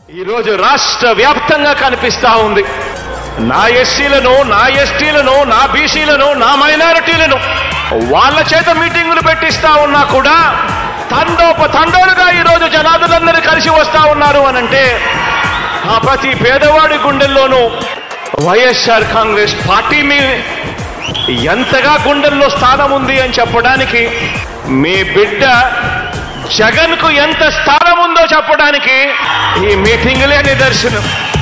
ఈరోజు రాష్ట్ర వ్యాప్తంగా కనిపిస్తా ఉంది నా ఎస్సీలను నా ఎస్టీలను నా బీసీలను నా మైనారిటీలను వాళ్ళ చేత మీటింగులు పెట్టిస్తా ఉన్నా కూడా తండోప తండోలుగా ఈరోజు జనాదులందరూ కలిసి వస్తా ఉన్నారు అనంటే ఆ ప్రతి పేదవాడి గుండెల్లోనూ వైఎస్ఆర్ కాంగ్రెస్ పార్టీ మీ ఎంతగా గుండెల్లో స్థానం ఉంది అని చెప్పడానికి మీ బిడ్డ జగన్ కు ఎంత స్థానం ఉందో చెప్పడానికి ఈ మీటింగులే నిదర్శనం